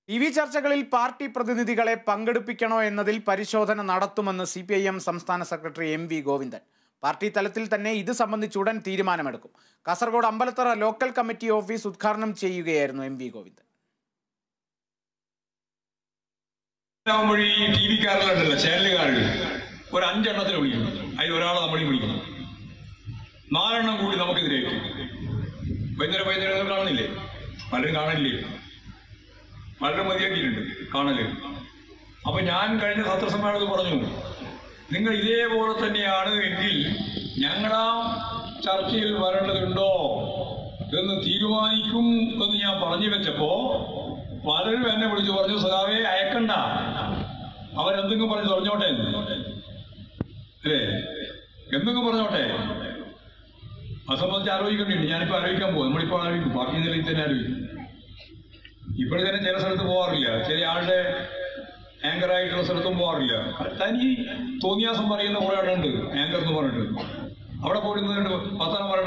T V ചർച്ചകളിൽ party പ്രതിനിധികളെ പങ്കെടുപ്പിക്കണോ എന്നതിൽ പരിശോധന നടത്തുമെന്ന് സി പി ഐ എം സംസ്ഥാന secretary M V Govindan party തലത്തിൽ തന്നെ ഇത് സംബന്ധിച്ച് ഉടൻ തീരുമാനമെടുക്കും Kasaragod Ambalathara local committee office ഉദ്ഘാടനം ചെയ്യുകയായിരുന്നു എം വി ഗോവിന്ദൻ ആകുമ്പോൾ ഈ ടി വിക്കാരിലുണ്ടല്ലോ ചാനലുകാരിൽ ഒരു അഞ്ചെണ്ണത്തിന് വിളിക്കുന്നു അതിൽ ഒരാളെ നമ്മളീ വിളിക്കുന്നു നാലെണ്ണം കൂടി നമുക്കെതിരേക്ക് വൈകുന്നേരം വൈകുന്നേരം കാണുന്നില്ലേ പലരും കാണലില്ലേ പലരും മതിയാക്കിയിട്ടുണ്ട് കാണല് അപ്പൊ ഞാൻ കഴിഞ്ഞ പത്രസമ്മേളനത്തിൽ പറഞ്ഞു നിങ്ങൾ ഇതേപോലെ തന്നെയാണ് എങ്കിൽ ഞങ്ങളാ ചർച്ചയിൽ വരേണ്ടതുണ്ടോ എന്ന് തീരുമാനിക്കും എന്ന് ഞാൻ പറഞ്ഞു വെച്ചപ്പോ പലരും എന്നെ വിളിച്ചു പറഞ്ഞു സഖാവേ അയക്കണ്ട അവരെന്തെങ്കിലും പറഞ്ഞു പറഞ്ഞോട്ടെ എന്ന്. അല്ലേ എന്തെങ്കിലും പറഞ്ഞോട്ടെ അത് സംബന്ധിച്ച് ആലോചിക്കേണ്ടിണ്ട് ഞാനിപ്പോ ആലോചിക്കാൻ പോകും നമ്മളിപ്പോ ആലോചിക്കും ബാക്കി നിലയിൽ തന്നെ ആലോചിക്കും ഇപ്പോഴും തന്നെ ചില സ്ഥലത്ത് പോകാറില്ല ചില ആളുടെ ആങ്കർ ആയിട്ടുള്ള സ്ഥലത്തും പോകാറില്ല തനിക്ക് തോന്നിയാസം പറയുന്ന കുറെ ആളുണ്ട് ആങ്കർ എന്ന് പറഞ്ഞിട്ട് അവിടെ പോയിട്ട് നിന്നിട്ട് വർത്തമാനം പറയണ